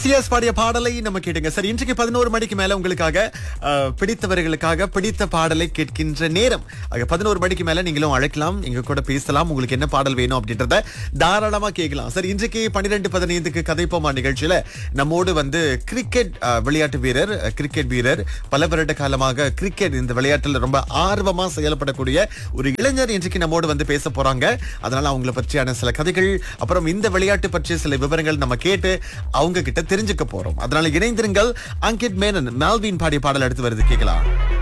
CS பாடிய பாடலை நம்ம கேட்டுங்க சரி இன்றைக்கு பதினோரு மணிக்கு மேல உங்களுக்காக அஹ், பிடித்தவர்களுக்காக பிடித்த பாடலை கேட்கின்ற நேரம் ஆக பதினோரு மணிக்கு மேல நீங்களும் அழைக்கலாம் எங்க கூட பேசலாம் உங்களுக்கு என்ன பாடல் வேணும் அப்படின்றத தாராளமா கேட்கலாம் சரி இன்றைக்கு பன்னிரெண்டு பதினைந்துக்கு கதைப்போமா நிகழ்ச்சியில நம்மோடு வந்து கிரிக்கெட் அஹ், விளையாட்டு வீரர் அஹ், கிரிக்கெட் வீரர் பல வருட காலமாக கிரிக்கெட் இந்த விளையாட்டுல ரொம்ப ஆர்வமா செயல்படக்கூடிய ஒரு இளைஞர் இன்றைக்கு நம்மோடு வந்து பேச போறாங்க அதனால அவங்கள பற்றியான சில கதைகள் அப்புறம் இந்த விளையாட்டு பற்றிய சில விவரங்கள் நம்ம கேட்டு அவங்க கிட்ட தெரிஞ்சுக்க போறோம் அதனால இணைந்திருங்கள் அங்கிட் மேனன் மேல்வின் பாடிய பாடல் எடுத்து வருது கேட்கலாம்